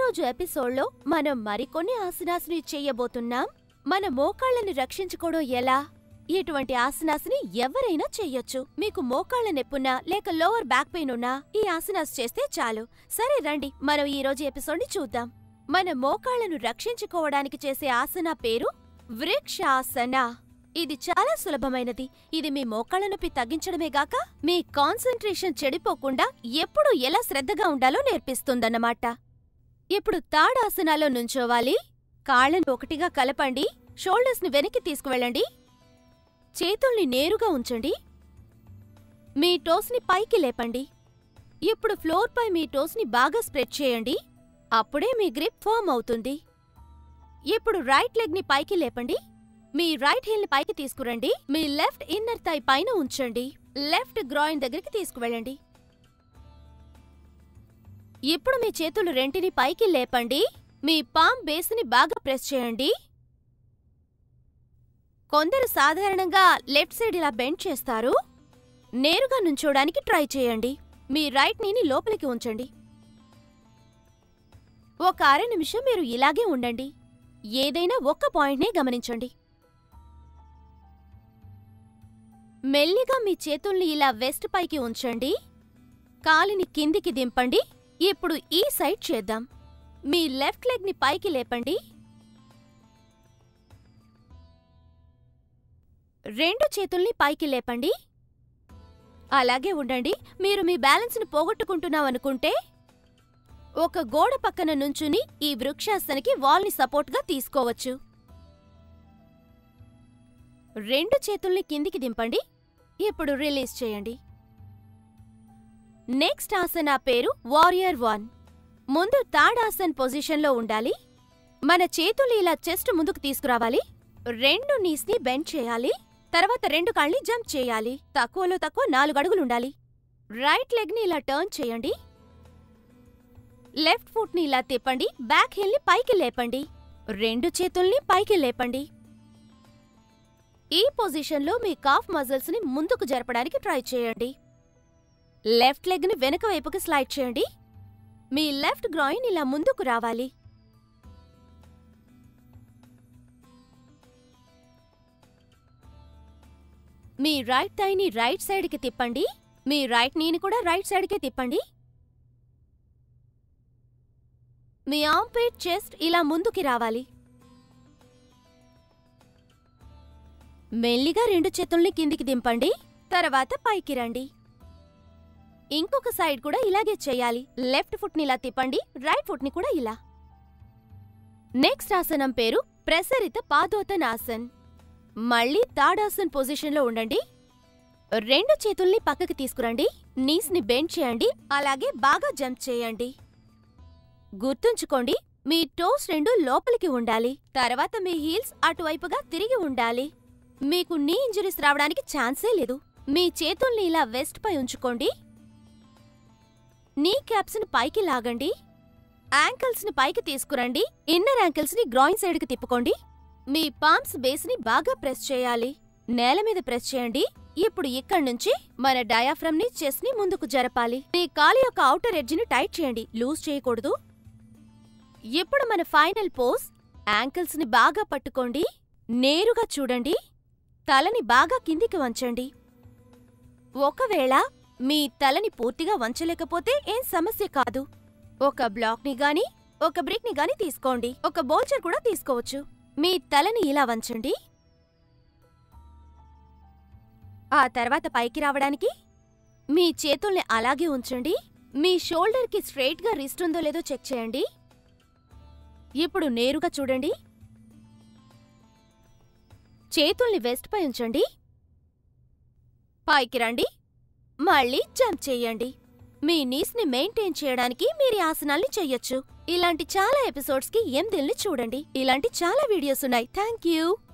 రోజు ఎపిసోడ్లో మనం మరికొన్ని ఆసనాస్ని చెయ్యబోతున్నాం మన మోకాళ్ళని రక్షించుకోవడం ఎలా ఇటువంటి ఆసనాస్ని ఎవరైనా చెయ్యొచ్చు మీకు మోకాళ్ళ నొప్పున్నా లేక లోవర్ బ్యాక్ పెయిన్ ఉన్నా ఈ ఆసనాస్ చేస్తే చాలు సరే రండి మనం ఈ రోజు ఎపిసోడ్ని చూద్దాం మన మోకాళ్ళను రక్షించుకోవడానికి చేసే ఆసన పేరు వృక్షాసన ఇది చాలా సులభమైనది ఇది మీ మోకాళ్ళ నొప్పి తగ్గించడమే గాక మీ కాన్సంట్రేషన్ చెడిపోకుండా ఎప్పుడు ఎలా శ్రద్ధగా ఉండాలో నేర్పిస్తుందన్నమాట ఇప్పుడు తాడాసనాలో నుంచోవాలి కాళ్ళను ఒకటిగా కలపండి షోల్డర్స్ని వెనక్కి తీసుకువెళ్ళండి చేతుల్ని నేరుగా ఉంచండి మీ టోస్ని పైకి లేపండి ఇప్పుడు ఫ్లోర్పై మీ టోస్ని బాగా స్ప్రెడ్ చేయండి అప్పుడే మీ గ్రిప్ ఫామ్ అవుతుంది ఇప్పుడు రైట్ లెగ్ని పైకి లేపండి మీ రైట్ హీల్ని పైకి తీసుకురండి మీ లెఫ్ట్ ఇన్నర్ థై పైన ఉంచండి లెఫ్ట్ గ్రాయిన్ దగ్గరికి తీసుకువెళ్ళండి ఇప్పుడు మీ చేతులు రెంటిని పైకి లేపండి మీ పామ్ బేస్ని బాగా ప్రెస్ చేయండి కొందరు సాధారణంగా లెఫ్ట్ సైడ్ ఇలా బెండ్ చేస్తారు నేరుగా నుంచోడానికి ట్రై చేయండి మీ రైట్ నీని లోపలికి ఉంచండి ఒక అర నిమిషం మీరు ఇలాగే ఉండండి ఏదైనా ఒక్క పాయింట్నే గమనించండి మెల్లిగా మీ చేతుల్ని ఇలా వెస్ట్ పైకి ఉంచండి కాలిని కిందికి దింపండి ఇప్పుడు ఈ సైడ్ చేద్దాం మీ లెఫ్ట్ లెగ్ని పైకి లేపండి రెండు చేతుల్ని పైకి లేపండి అలాగే ఉండండి మీరు మీ బ్యాలెన్స్ని పోగొట్టుకుంటున్నామనుకుంటే ఒక గోడ పక్కన నుంచుని ఈ వృక్షాసనకి వాల్ని సపోర్ట్గా తీసుకోవచ్చు రెండు చేతుల్ని కిందికి దింపండి ఇప్పుడు రిలీజ్ చేయండి నెక్స్ట్ ఆసన పేరు వారియర్ వన్ ముందు తాడాసన్ పొజిషన్లో ఉండాలి మన చేతులు ఇలా చెస్ట్ ముందుకు తీసుకురావాలి రెండు నీస్ని బెండ్ చేయాలి తర్వాత రెండు కాళ్ళని జంప్ చేయాలి తక్కువలో తక్కువ నాలుగు అడుగులుండాలి రైట్ లెగ్ని ఇలా టర్న్ చేయండి లెఫ్ట్ ఫుట్ని ఇలా తిప్పండి బ్యాక్ హిల్ని పైకి లేపండి రెండు చేతుల్ని పైకి లేపండి ఈ పొజిషన్లో మీ కాఫ్ మజిల్స్ని ముందుకు జరపడానికి ట్రై చేయండి లెఫ్ట్ లెగ్ని వెనక వైపుకి స్లైడ్ చేయండి మీ లెఫ్ట్ గ్రాయిన్ ఇలా ముందుకు రావాలి మీ రైట్ థైని రైట్ సైడ్కి తిప్పండి మీ రైట్ నీని కూడా రైట్ సైడ్కే తిప్పండి మీ ఆంపేట్ చెస్ట్ ఇలా ముందుకి రావాలి మెల్లిగా రెండు చేతుల్ని కిందికి దింపండి తర్వాత పైకి రండి ఇంకొక సైడ్ కూడా ఇలాగే చేయాలి లెఫ్ట్ ఫుట్ని ఇలా తిప్పండి రైట్ ఫుట్ని కూడా ఇలా నెక్స్ట్ ఆసనం పేరు ప్రసరిత పాదోతనాసన్ మళ్ళీ తాడాసన్ పొజిషన్లో ఉండండి రెండు చేతుల్ని పక్కకి తీసుకురండి నీస్ని బెండ్ చేయండి అలాగే బాగా జంప్ చేయండి గుర్తుంచుకోండి మీ టోస్ రెండు లోపలికి ఉండాలి తర్వాత మీ హీల్స్ అటువైపుగా తిరిగి ఉండాలి మీకు నీ ఇంజరీస్ రావడానికి ఛాన్సే లేదు మీ చేతుల్ని ఇలా వెస్ట్ పై ఉంచుకోండి నీ క్యాప్స్ని పైకి లాగండి యాంకిల్స్ని పైకి తీసుకురండి ఇన్నర్ యాంకిల్స్ని గ్రాయిన్ సైడ్కి తిప్పుకోండి మీ పామ్స్ బేస్ని బాగా ప్రెస్ చేయాలి నేల మీద ప్రెస్ చేయండి ఇప్పుడు ఇక్కడి నుంచి మన డయాఫ్రమ్ని చెస్ని ముందుకు జరపాలి మీ కాలి యొక్క ఔటర్ ఎడ్జ్ని టైట్ చేయండి లూజ్ చేయకూడదు ఇప్పుడు మన ఫైనల్ పోజ్ యాంకిల్స్ని బాగా పట్టుకోండి నేరుగా చూడండి తలని బాగా కిందికి వంచండి ఒకవేళ మీ తలని పూర్తిగా వంచలేకపోతే ఏం సమస్య కాదు ఒక బ్లాక్ని గాని ఒక బ్రిక్ని గాని తీసుకోండి ఒక బోల్చర్ కూడా తీసుకోవచ్చు మీ తలని ఇలా వంచండి ఆ తర్వాత పైకి రావడానికి మీ చేతుల్ని అలాగే ఉంచండి మీ షోల్డర్కి స్ట్రెయిట్గా రిస్ట్ ఉందో లేదో చెక్ చేయండి ఇప్పుడు నేరుగా చూడండి చేతుల్ని వెస్ట్ పై ఉంచండి పైకి రండి మళ్ళీ జంప్ చేయండి మీ నీస్ని మెయింటైన్ చేయడానికి మీరు ఈ ఆసనాల్ని చెయ్యొచ్చు ఇలాంటి చాలా ఎపిసోడ్స్కి ఎనిమిదిల్ని చూడండి ఇలాంటి చాలా వీడియోస్ ఉన్నాయి థ్యాంక్ యూ